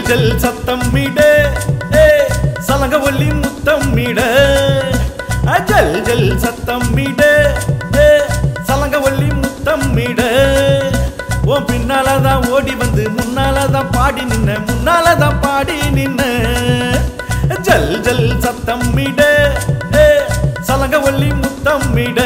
ஜல் சத்தம் மிட ஏ சலங்க ஒல்லி முத்தம் மிட அ, ஜல் ஜல் சத்தம் மிட ஏ சலங்க ஒல்லி முத்தம் மிட உன் பின்னாலதான் ஓடி வந்து முன்னாலதான் பாடி நின்ன முன்னாலதான் பாடி நின்ன ஜல் ஜல் சத்தம் மிட ஏ சலங்க ஒல்லி முத்தம் மிட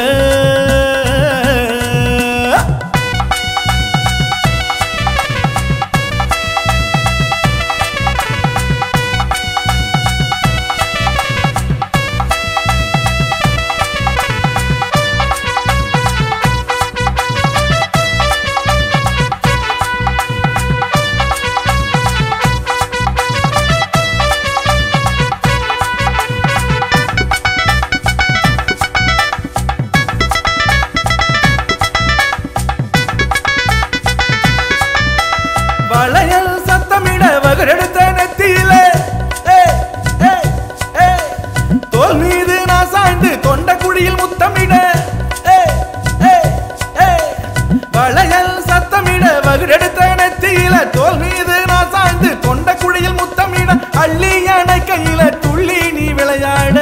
வளையல் சத்தமிட வகரெடுத்த நெத்தியில ஏய், ஏய், ஏய். தோல் மீது நான் சாய்ந்து தொண்ட குழியில் முத்தமிட ஏய், ஏய், ஏய். வளையல் சத்தமிட வகரெடுத்த நெத்தியில தோல் மீது நான் சாய்ந்து தொண்ட குழியில் முத்தமிட அள்ளி யானை கையில துள்ளி நீ விளையாட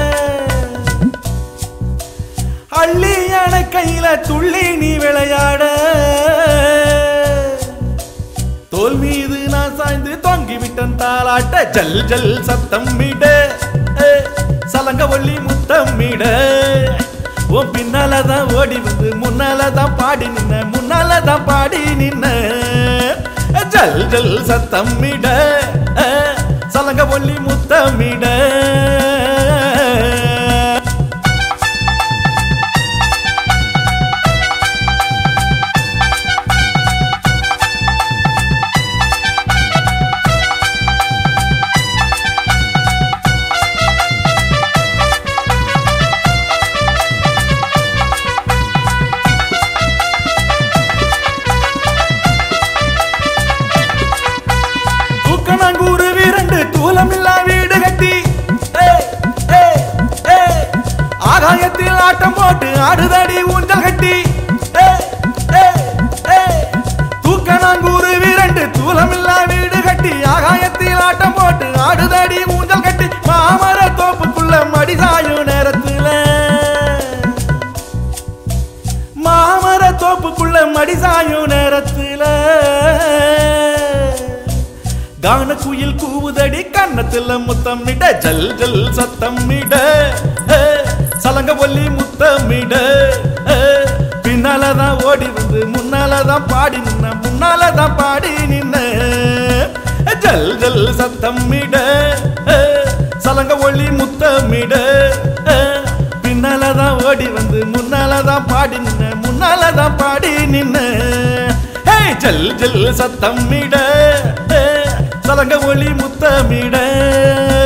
அள்ளி யானை கையில துள்ளி நீ விளையாட தோல் மீது நான் சாய்ந்து தொங்கி விட்டன் தாளாட்ட ஜல் ஜல் சத்தம் மிட ஏ, சலங்க ஒல்லி முத்தம் மிட உன் பின்னாலதான் ஓடி வந்து முன்னாலதான் பாடி நின்ன முன்னாலதான் பாடி நின்ன ஜல் ஜல் சத்தம் மிட ஏ, சலங்க ஒல்லி முத்தமிட தூக்கணாங்கூறு வீரண்டு தூலமில்லா வீடு கட்டி ஏய், ஏய், ஏய். ஆகாயத்தில் ஆட்டம் போட்டு ஆடுதடி ஊஞ்சல் கட்டி ஏய், ஏய், ஏய். தூக்கணாங்கூறு வீரண்டு தூலமில்லா வீடு கட்டி ஆகாயத்தில் ஆட்டம் போட்டு ஆடுதடி ஊஞ்சல் கட்டி மாமர தோப்புக்குள்ள மடிசாயும் நேரத்துல மாமர தோப்புக்குள்ள மடிசாயும் நேரத்துல கான குயில் கூவுதடி கன்னத்துல முத்தமிட ஜல் ஜல் சத்தமிட ஏ, சலங்க ஒல்லி முத்தமிட ஏ, பின்னாலதான் ஓடி வந்து முன்னாலதான் பாடி நின்ன முன்னாலதான் பாடி நின்ன ஜல் ஜல் சத்தமிட ஏ, சலங்க ஒல்லி முத்தமிட ஏ, பின்னாலதான் ஓடி வந்து முன்னாலதான் பாடி நின்ன முன்னாலதான் பாடி நின்ன ஹே ஜல் ஜல் சத்தமிட ஏ, சலங்க ஒளி முத்தமிட